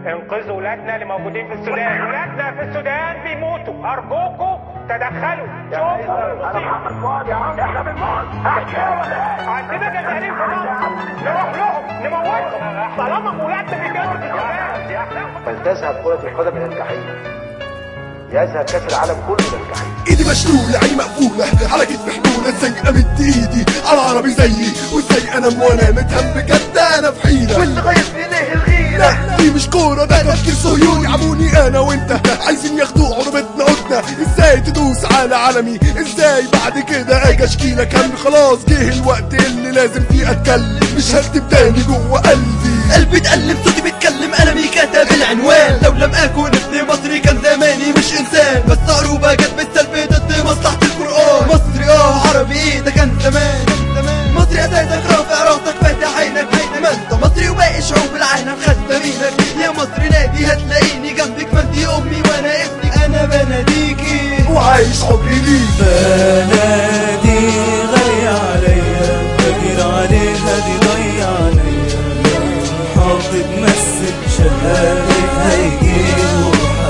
انقذوا ولادنا اللي موجودين في السودان ولادنا في السودان بيموتوا ارجوكوا تدخلوا شوفوا المصيبه يا عم احنا بنموت عندنا جزائريين في مصر نروح لهم نموتهم طالما ولادنا بيموتوا في السودان فلتذهب كرة القدم إلى الجحيم يذهب كأس العالم كله إلى الجحيم ايدي مشلولة عيني مقفولة على كتفي حلولة ازاي امد ايدي على عربي زيي وازاي انام وانا متهم بجد انا في حيرة واللي غير في ليه الغيرة لا دي مش كورة ده تفكير صهيوني عموني انا وانت عايزين ياخدوا عربتنا قدنا ازاي تدوس على علمي ازاي بعد كده اجي اشكي لك همي خلاص جه الوقت اللي لازم فيه اتكلم مش هكتب تاني جوه قلبي قلبي اتقلب صوتي بيتكلم قلمي كتب العنوان لو لم اكن ابن مصري كان زماني مش انسان بس عروبة جت بالسلب ضد مصلحة القرآن مصري اه عربي ايه ده كان زمان مصري اساسك رافع راسك فاتح عينك ما انت مصري وباقي شعوب العالم خدامينك يا مصري نادي هتلاقيني جنبك ما انتي امي وانا ابنك انا بناديكي وعايش حبي ليك بلدي غالية عليا فاكر عليها دي ضيع عليا حاطط مسك شهادة هيجيبوا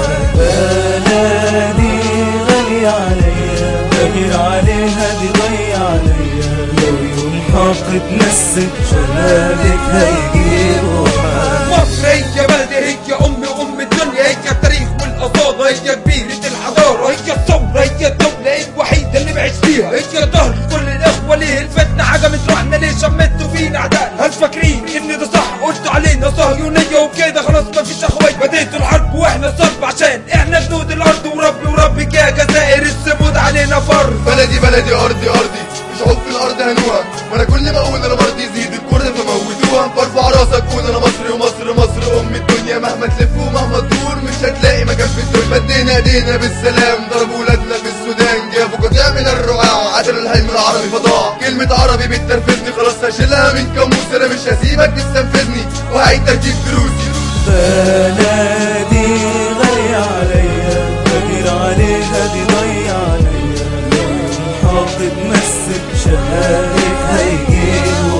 بلدي غالية عليا فاكر عليها دي ضيع عليا لو يوم حاطط مسك شهادة هيجيبوا مصر هي بلدي هي أمي وأم الدنيا هي التاريخ والأصالة هي كبيرة الحضارة هي الثورة هي الدولة الوحيدة اللي بعيش فيها هي ظهر كل الإخوة ليه الفتنة عجمت روحنا ليه شمتوا فينا أعداء هل فاكرين إن ده صح قلتوا علينا صهيونية وكده خلاص مفيش أخوات بديتوا الحرب وإحنا الصلب عشان إحنا جنود الأرض وربي وربك يا جزائر السمود علينا فرض بلدي بلدي ارضي ارضي مش عود في الارض هنوها وانا كل ما اقول انا برضي يزيد الكره فموتوها برفع راسك قول انا مصري ومصر مصر ام الدنيا مهما تلف ومهما تدور مش هتلاقي مكان في الدنيا بدينا ايدينا بالسلام ضربوا ولادنا في السودان جابوا قطيع من الرعاع قتلوا الهيم العربي فضاع كلمة عربي بتنرفزني خلاص هشيلها من كاموس انا مش هسيبك تستنفذني وهعيد ترتيب دروسي بلدي غالية عليا فاكر عليها دي ضيع عليا لو حاطط مسك شهادة هيجيبوا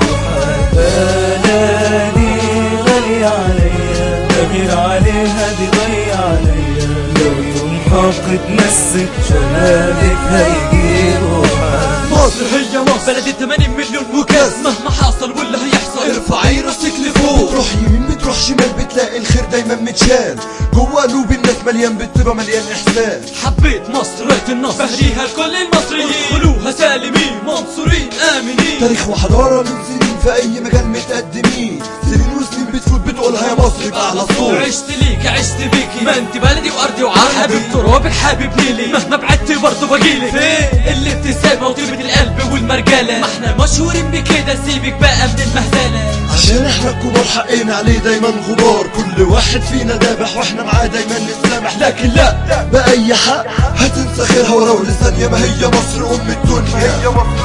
بلدي غالية عليا فاكر عليها دي ضيع عليا لو يوم حاطط مسك شهادة هيجيبوا مصر هي مصر بلدي 80 مليون مكاس مهما حصل واللي هيحصل ارفعي راسك لفوق بتروح يمين بتروح شمال بتلاقي الخير دايما متشال جوه قلوب الناس مليان بالطيبه مليان احسان حبيت مصر رأيت النصر بهديها لكل المصريين ادخلوها سالمين منصورين امنين تاريخ وحضاره من سنين في اي مكان متقدمين سنين وسنين بتفوت بتقولها يا مصر بأعلى صوت عشت ليك عشت بيكي ما انت بلدي وارضي وعربي حبيب ترابك حبيبني لي مهما بعدت برضه بجيلك فين الابتسامه وطيبه القلب والمرجله ما احنا مشهورين بكده سيبك بقى من المهزله عشان احنا الكبار حقنا عليه دايما غبار كل واحد فينا ذابح واحنا معاه دايما نتسامح لكن لا بأي حق هتنسى خيرها ولو لثانية ما هي مصر أم الدنيا هي مصر